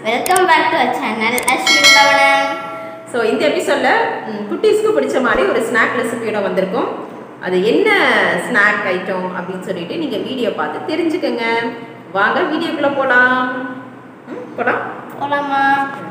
welcome back to our channel Ashwin Bhavanam so இந்த எபிசோடில் குட்டீஸ்க்கு பிடிச்ச மாதிரி ஒரு ஸ்நாக் ரெசிபியோட வந்திருக்கோம் அது என்ன ஸ்நாக் ஐட்டம் அப்படின்னு சொல்லிட்டு நீங்கள் வீடியோ பார்த்து தெரிஞ்சுக்கங்க வாங்க வீடியோக்குள்ளே போகலாம் போகலாம் போலாமா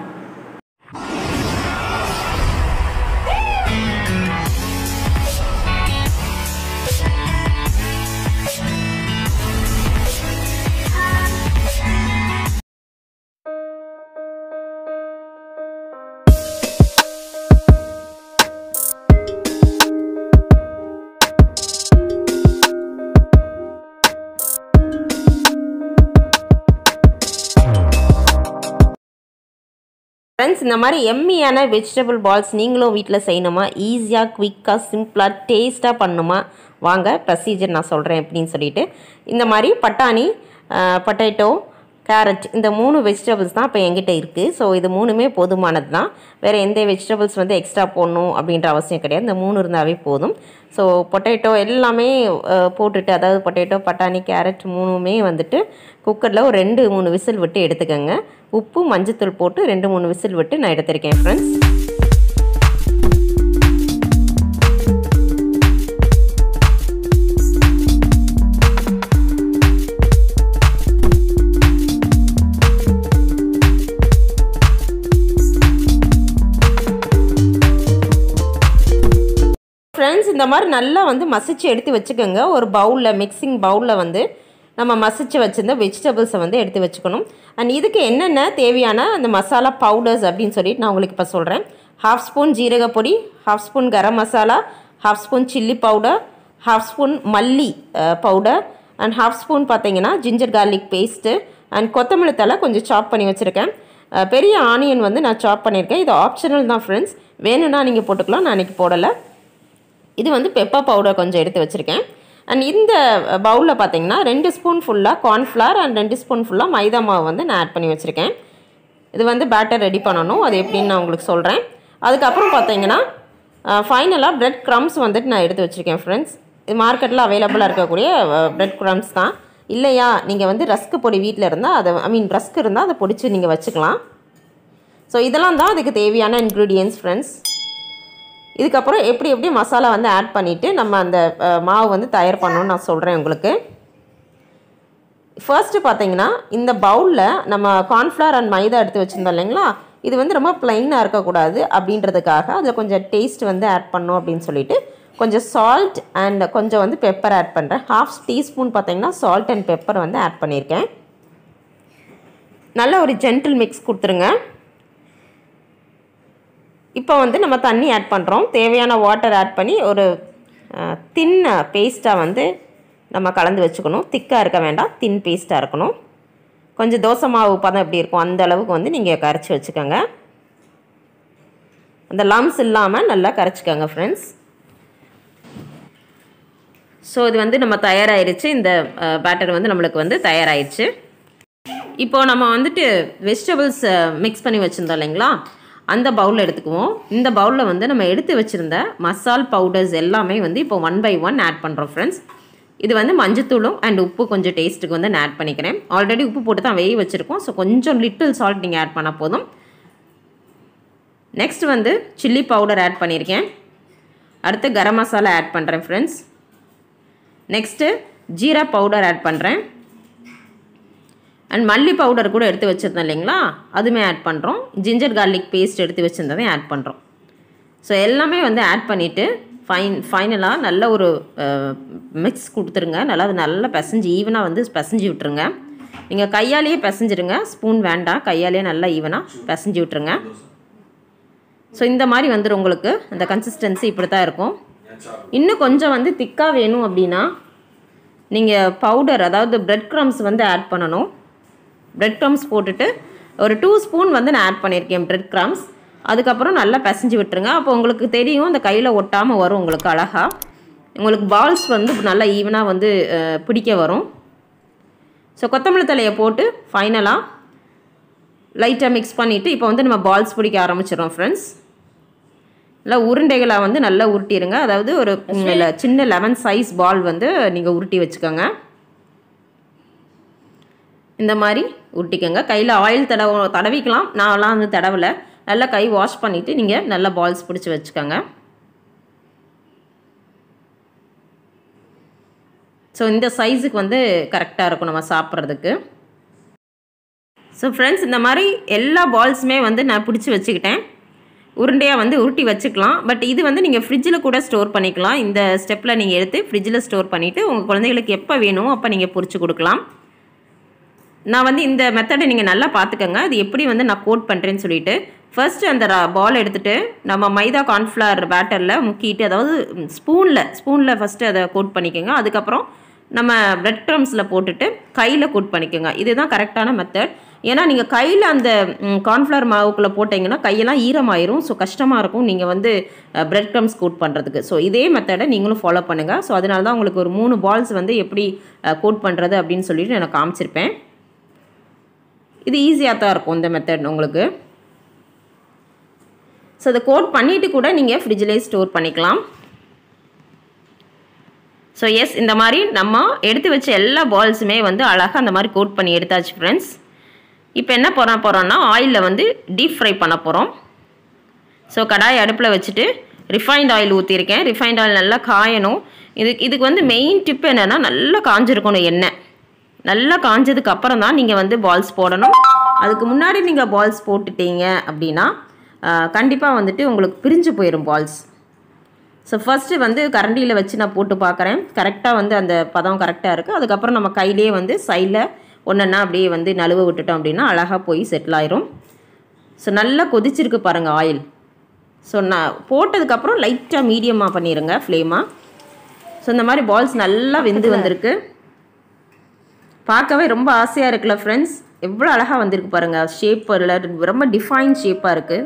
ஃப்ரெண்ட்ஸ் இந்த மாதிரி எம்மியான வெஜிடபிள் பால்ஸ் நீங்களும் வீட்டில் செய்யணுமா ஈஸியாக குவிக்காக சிம்பிளாக டேஸ்ட்டாக பண்ணணுமா வாங்க ப்ரொசீஜர் நான் சொல்கிறேன் எப்படின்னு சொல்லிட்டு இந்த மாதிரி பட்டாணி பொட்டேட்டோ கேரட் இந்த மூணு வெஜிடபிள்ஸ் தான் இப்போ எங்கிட்ட இருக்குது ஸோ இது மூணுமே போதுமானது தான் வேறு எந்த வெஜிடபிள்ஸ் வந்து எக்ஸ்ட்ரா போடணும் அப்படின்ற அவசியம் கிடையாது இந்த மூணு இருந்தாவே போதும் ஸோ பொட்டேட்டோ எல்லாமே அஹ், போட்டுட்டு அதாவது பொட்டேட்டோ பட்டாணி கேரட் மூணுமே வந்துட்டு குக்கரில் ஒரு ரெண்டு மூணு விசில் விட்டு எடுத்துக்கோங்க உப்பு மஞ்சத்தூள் போட்டு ரெண்டு மூணு விசில் விட்டு நான் எடுத்திருக்கேன் ஃப்ரெண்ட்ஸ் ஃப்ரெண்ட்ஸ் இந்த மாதிரி நல்லா வந்து மசிச்சு எடுத்து வச்சுக்கோங்க ஒரு பவுலில் மிக்சிங் பவுலில் வந்து நம்ம மசிச்சு வச்சிருந்த வெஜிடபிள்ஸை வந்து எடுத்து வச்சுக்கணும் அண்ட் இதுக்கு என்னென்ன தேவையான அந்த மசாலா பவுடர்ஸ் அப்படின்னு சொல்லிட்டு நான் உங்களுக்கு இப்போ சொல்கிறேன் ஹாஃப் ஸ்பூன் ஜீரகப்பொடி half spoon garam masala half spoon chilli powder half spoon மல்லி பவுடர் அண்ட் ஹாஃப் ஸ்பூன் பார்த்தீங்கன்னா ஜிஞ்சர் கார்லிக் பேஸ்ட்டு அண்ட் கொத்தமல்லி தலை கொஞ்சம் சாப் பண்ணி வச்சுருக்கேன் அஹ் பெரிய ஆனியன் வந்து நான் சாப் பண்ணியிருக்கேன் இது ஆப்ஷனல் தான் ஃப்ரெண்ட்ஸ் வேணும்னா நீங்கள் போட்டுக்கலாம் நான் இன்றைக்கி போடலை இது வந்து பெப்பர் பவுடர் கொஞ்சம் எடுத்து வச்சுருக்கேன் அண்ட் இந்த பவுலில் பார்த்தீங்கன்னா ரெண்டு ஸ்பூன் ஃபுல்லாக கார்ன்ஃப்ளவர் அண்ட் ரெண்டு ஸ்பூன் ஃபுல்லாக மைதா மாவு வந்து நான் ஆட் பண்ணி வச்சுருக்கேன் இது வந்து பேட்டர் ரெடி பண்ணணும் அது எப்படின்னு நான் உங்களுக்கு சொல்கிறேன் அதுக்கப்புறம் பார்த்தீங்கன்னா ஃபைனலாக பிரெட் க்ரம்ஸ் வந்துட்டு நான் எடுத்து வச்சுருக்கேன் ஃப்ரெண்ட்ஸ் இது மார்க்கெட்டில் அவைலபிளாக இருக்கக்கூடிய பிரெட் க்ரம்ஸ் தான் இல்லையா நீங்கள் வந்து ரஸ்க்கு பொடி வீட்டில் இருந்தால் அதை ஐ மீன் ரஸ்க் இருந்தால் அதை பொடிச்சு நீங்கள் வச்சுக்கலாம் ஸோ இதெல்லாம் தான் அதுக்கு தேவையான இன்க்ரீடியன்ஸ் ஃப்ரெண்ட்ஸ் இதுக்கப்புறம் எப்படி எப்படி மசாலா வந்து ஆட் பண்ணிவிட்டு நம்ம அந்த அஹ், மாவு வந்து தயார் பண்ணணும்னு நான் சொல்கிறேன் உங்களுக்கு ஃபர்ஸ்ட்டு பார்த்தீங்கன்னா இந்த பவுலில் நம்ம கார்ன்ஃப்ளவர் அண்ட் மைதா எடுத்து வச்சுருந்தோம் இல்லைங்களா இது வந்து ரொம்ப ப்ளைனாக இருக்கக்கூடாது அப்படின்றதுக்காக அதில் கொஞ்சம் டேஸ்ட் வந்து ஆட் பண்ணோம் அப்படின்னு சொல்லிட்டு கொஞ்சம் சால்ட் அண்ட் கொஞ்சம் வந்து பெப்பர் ஆட் பண்ணுறேன் ஹாஃப் டீஸ்பூன் பார்த்தீங்கன்னா சால்ட் அண்ட் பெப்பர் வந்து ஆட் பண்ணியிருக்கேன் நல்ல ஒரு ஜென்டில் மிக்ஸ் கொடுத்துருங்க இப்போ வந்து நம்ம தண்ணி ஆட் பண்ணுறோம் தேவையான வாட்டர் ஆட் பண்ணி ஒரு தின் பேஸ்ட்டாக வந்து நம்ம கலந்து வச்சுக்கணும் திக்காக இருக்க வேண்டாம் தின் பேஸ்ட்டாக இருக்கணும் கொஞ்சம் தோசை மாவு பதம் எப்படி இருக்கும் அந்த அளவுக்கு வந்து நீங்கள் கரைச்சி வச்சுக்கோங்க அந்த லம்ஸ் இல்லாமல் நல்லா கரைச்சிக்கோங்க ஃப்ரெண்ட்ஸ் ஸோ இது வந்து நம்ம தயாராகிருச்சு இந்த பேட்டர் வந்து நம்மளுக்கு வந்து தயாராகிடுச்சு இப்போ நம்ம வந்துட்டு வெஜிடபிள்ஸ் மிக்ஸ் பண்ணி வச்சுருந்தோம் இல்லைங்களா அந்த பவுலில் எடுத்துக்குவோம் இந்த பவுலில் வந்து நம்ம எடுத்து வச்சுருந்த மசால் பவுடர்ஸ் எல்லாமே வந்து இப்போ ஒன் பை ஒன் ஆட் பண்ணுறோம் ஃப்ரெண்ட்ஸ் இது வந்து மஞ்சத்தூளும் அண்ட் உப்பு கொஞ்சம் டேஸ்ட்டுக்கு வந்து நான் ஆட் பண்ணிக்கிறேன் ஆல்ரெடி உப்பு போட்டு தான் வேக வச்சுருக்கோம் ஸோ கொஞ்சம் லிட்டில் சால்ட் நீங்கள் ஆட் பண்ணால் போதும் நெக்ஸ்ட் வந்து சில்லி பவுடர் ஆட் பண்ணியிருக்கேன் அடுத்து கரம் மசாலா ஆட் பண்ணுறேன் friends next jeera powder add பண்ணுறேன் அண்ட் மல்லி பவுடர் கூட எடுத்து வச்சுருந்தோம் இல்லைங்களா அதுவுமே ஆட் பண்ணுறோம் ஜிஞ்சர் கார்லிக் பேஸ்ட் எடுத்து வச்சுருந்ததையும் ஆட் பண்ணுறோம் ஸோ எல்லாமே வந்து ஆட் பண்ணிவிட்டு ஃபைன் ஃபைனலாக நல்ல ஒரு மிக்ஸ் கொடுத்துருங்க நல்லா அது நல்லா பிசைஞ்சு ஈவனாக வந்து பிசைஞ்சு விட்டுருங்க நீங்கள் கையாலேயே பிசைஞ்சிருங்க ஸ்பூன் வேண்டாம் கையாலேயே நல்லா ஈவனாக பிசைஞ்சு விட்டுருங்க ஸோ இந்த மாதிரி வந்துடும் உங்களுக்கு அந்த கன்சிஸ்டன்சி இப்படி தான் இருக்கும் இன்னும் கொஞ்சம் வந்து திக்காக வேணும் அப்படின்னா நீங்கள் பவுடர் அதாவது பிரெட் க்ரம்ஸ் வந்து ஆட் பண்ணணும் பிரெட் க்ரம்ஸ் போட்டுட்டு ஒரு டூ ஸ்பூன் வந்து நான் ஆட் பண்ணியிருக்கேன் பிரெட் க்ரம்ஸ் அதுக்கப்புறம் நல்லா பிசைஞ்சு விட்டுருங்க அப்போ உங்களுக்கு தெரியும் அந்த கையில் ஒட்டாமல் வரும் உங்களுக்கு அழகாக உங்களுக்கு பால்ஸ் வந்து நல்லா ஈவனாக வந்து அஹ், பிடிக்க வரும் ஸோ கொத்தமல்லி தலையை போட்டு ஃபைனலாக லைட்டாக மிக்ஸ் பண்ணிவிட்டு இப்போ வந்து நம்ம பால்ஸ் பிடிக்க ஆரம்பிச்சிடும் ஃப்ரெண்ட்ஸ் நல்லா உருண்டைகளை வந்து நல்லா உருட்டிடுங்க அதாவது ஒரு ம், இல்ல, சின்ன லெமன் சைஸ் பால் வந்து நீங்கள் உருட்டி வச்சுக்கோங்க இந்த மாதிரி உருட்டிக்கோங்க கையில் ஆயில் தடவ தடவிக்கலாம் நான்லாம் வந்து தடவலை நல்லா கை வாஷ் பண்ணிவிட்டு நீங்கள் நல்லா பால்ஸ் பிடிச்சி வச்சுக்கோங்க ஸோ இந்த சைஸுக்கு வந்து கரெக்டாக இருக்கும் நம்ம சாப்பிட்றதுக்கு ஸோ ஃப்ரெண்ட்ஸ் இந்த மாதிரி எல்லா பால்ஸுமே வந்து நான் பிடிச்சி வச்சுக்கிட்டேன் உருண்டையாக வந்து உருட்டி வச்சுக்கலாம் பட் இது வந்து நீங்கள் ஃப்ரிட்ஜில் கூட ஸ்டோர் பண்ணிக்கலாம் இந்த ஸ்டெப்பில் நீங்கள் எடுத்து ஃப்ரிட்ஜில் ஸ்டோர் பண்ணிவிட்டு உங்கள் குழந்தைகளுக்கு எப்போ வேணுமோ அப்போ நீங்கள் பொரிச்சு கொடுக்கலாம் நான் வந்து இந்த மெத்தடை நீங்கள் நல்லா பார்த்துக்கோங்க அது எப்படி வந்து நான் கோட் பண்ணுறேன்னு சொல்லிட்டு ஃபர்ஸ்ட் அந்த பால் எடுத்துகிட்டு நம்ம மைதா கார்ன்ஃப்ளவர் பேட்டரில் முக்கிட்டு அதாவது ஸ்பூனில் ஸ்பூனில் ஃபஸ்ட்டு அதை கோட் பண்ணிக்கோங்க அதுக்கப்புறம் நம்ம பிரெட் க்ரம்ஸில் போட்டுட்டு கையில் கோட் பண்ணிக்கோங்க இதுதான் கரெக்டான மெத்தட் ஏன்னா நீங்கள் கையில் அந்த கார்ன்ஃப்ளவர் மாவுக்குள்ளே போட்டிங்கன்னா கையெல்லாம் ஈரமாயிரும் ஸோ கஷ்டமாக இருக்கும் நீங்கள் வந்து பிரெட் க்ரம்ஸ் கோட் பண்ணுறதுக்கு ஸோ இதே மெத்தடை நீங்களும் ஃபாலோ பண்ணுங்கள் ஸோ அதனால தான் உங்களுக்கு ஒரு மூணு பால்ஸ் வந்து எப்படி கோட் பண்ணுறது அப்படின்னு சொல்லிட்டு நான் காமிச்சிருப்பேன் இது ஈஸியாக தான் இருக்கும் இந்த மெத்தட் உங்களுக்கு ஸோ அதை கோட் பண்ணிவிட்டு கூட நீங்கள் ஃப்ரிட்ஜிலே ஸ்டோர் பண்ணிக்கலாம் ஸோ எஸ் இந்த மாதிரி நம்ம எடுத்து வச்ச எல்லா பால்ஸுமே வந்து அழகாக அந்த மாதிரி கோட் பண்ணி எடுத்தாச்சு ஃப்ரெண்ட்ஸ் இப்போ என்ன பண்ண போகிறோன்னா ஆயிலில் வந்து டீப் ஃப்ரை பண்ண போகிறோம் ஸோ கடாய் அடுப்பில் வச்சுட்டு ரிஃபைண்ட் ஆயில் ஊற்றிருக்கேன் ரிஃபைண்ட் ஆயில் நல்லா காயணும் இதுக்கு இதுக்கு வந்து மெயின் டிப் என்னென்னா நல்லா காஞ்சிருக்கணும் எண்ணெய் நல்லா காஞ்சதுக்கு அப்புறம் தான் நீங்கள் வந்து பால்ஸ் போடணும் அதுக்கு முன்னாடி நீங்கள் பால்ஸ் போட்டுட்டீங்க அப்படின்னா கண்டிப்பாக வந்துட்டு உங்களுக்கு பிரிஞ்சு போயிடும் பால்ஸ் ஸோ ஃபஸ்ட்டு வந்து கரண்டியில் வச்சு நான் போட்டு பார்க்குறேன் கரெக்டாக வந்து அந்த பதம் கரெக்டாக இருக்குது அதுக்கப்புறம் நம்ம கையிலே வந்து சைடில் ஒன்றா அப்படியே வந்து நழுவ விட்டுட்டோம் அப்படின்னா அழகாக போய் செட்டில் ஆயிரும் ஸோ நல்லா கொதிச்சிருக்கு பாருங்கள் ஆயில் ஸோ நான் போட்டதுக்கப்புறம் லைட்டாக மீடியமாக பண்ணிடுங்க ஃப்ளேமாக ஸோ இந்த மாதிரி பால்ஸ் நல்லா வெந்து வந்திருக்கு பார்க்கவே ரொம்ப ஆசையாக இருக்குல்ல ஃப்ரெண்ட்ஸ் எவ்வளோ அழகாக வந்திருக்கு பாருங்கள் ஷேப்பில் ரொம்ப டிஃபைன் ஷேப்பாக இருக்குது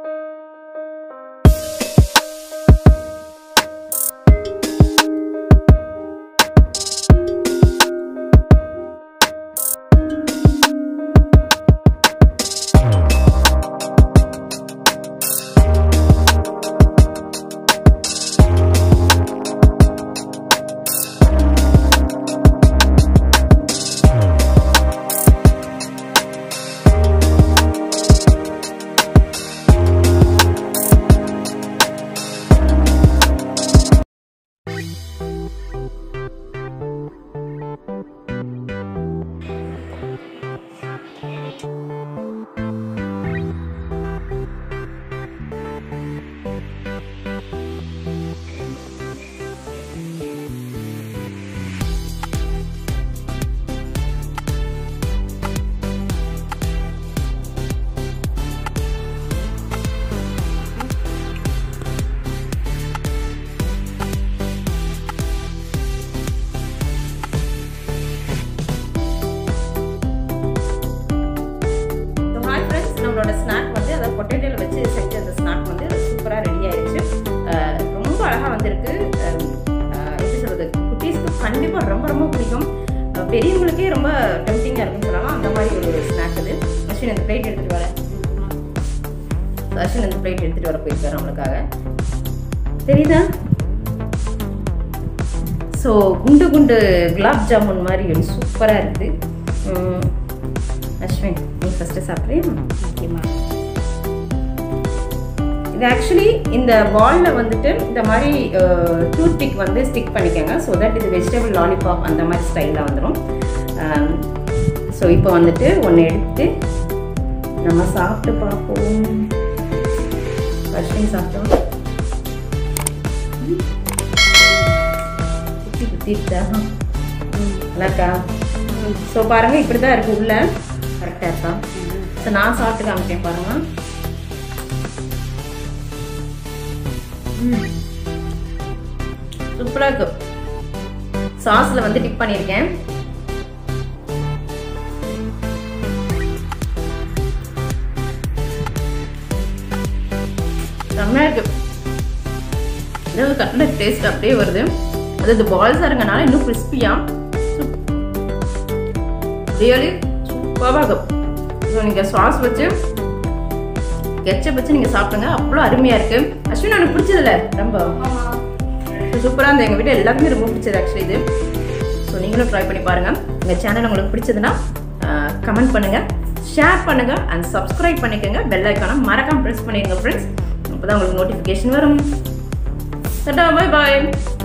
ஹாய் ஃப்ரெண்ட்ஸ் நம்மளோட ஸ்நாக் வந்து அதாவது பொட்டேட்டோவில் வச்சு செஞ்ச அந்த ஸ்நாக் வந்து சூப்பராக ரெடி ஆயிடுச்சு அஹ் ரொம்ப அழகாக வந்திருக்கு அஹ் அஹ் எப்படி சொல்கிறது குட்டீஸ்க்கு கண்டிப்பாக ரொம்ப ரொம்ப பிடிக்கும் அஹ் பெரியவங்களுக்கே ரொம்ப டெம்டிங்காக இருக்குன்னு சொல்லலாம் அந்த மாதிரி ஒரு ஸ்நாக் இது அஸ்வின் அந்த பிளேட் எடுத்துகிட்டு வரேன் அஸ்வின் அந்த பிளேட் எடுத்துகிட்டு வர போயிருக்காரு நம்மளுக்காக தெரியுதா ஸோ குண்டு குண்டு குலாப் ஜாமுன் மாதிரி சூப்பராக இருக்குது உம், அஸ்வின் நீ ஃபஸ்ட்டு சாப்பிட்றியா ஓகேம்மா இது ஆக்சுவலி இந்த பாலில் வந்துட்டு இந்த மாதிரி டூத் பிக் வந்து ஸ்டிக் பண்ணிக்கோங்க ஸோ தட் இது வெஜிடபிள் லாலிபாப் அந்த மாதிரி ஸ்டைலில் வந்துடும் ஸோ இப்போ வந்துட்டு ஒன்று எடுத்து நம்ம சாப்பிட்டு பார்ப்போம் அஸ்வின் சாப்பிட்டோம் குத்தி குத்தி இருக்கா நல்லாக்கா ஸோ பாருங்கள் இப்படி தான் இருக்குது உள்ள கரெக்டாக இருக்கா ஸோ நான் சாப்பிட்டு காமிக்கேன் பாருங்கள் சூப்பராக இருக்கு சாஸில் வந்து டிப் பண்ணியிருக்கேன் செம்மையாக இருக்கு ஏதாவது கட்லட் டேஸ்ட் அப்படியே வருது அது இந்த பால்ஸாக இருக்கனால இன்னும் கிறிஸ்பியாக ரியலி சூப்பராக இருக்கும் ஸோ நீங்கள் சாஸ் வச்சு கெச்சப் வச்சு நீங்கள் சாப்பிடுங்க அவ்வளோ அருமையாக இருக்குது அஸ்வின் எனக்கு பிடிச்சதில்ல ரொம்ப சூப்பராக இருந்தது எங்கள் வீட்டில் எல்லாருக்குமே ரொம்ப பிடிச்சது ஆக்சுவலி இது ஸோ நீங்களும் ட்ரை பண்ணி பாருங்கள் எங்கள் சேனல் உங்களுக்கு பிடிச்சதுன்னா கமெண்ட் பண்ணுங்கள் ஷேர் பண்ணுங்கள் அண்ட் சப்ஸ்கிரைப் பண்ணிக்கோங்க பெல் ஐக்கானை மறக்காம ப்ரெஸ் பண்ணிடுங்க ஃப்ரெண்ட்ஸ் அப்போ தான் உங்களுக்கு நோட்டிஃபிகேஷன் வரும் பை பாய்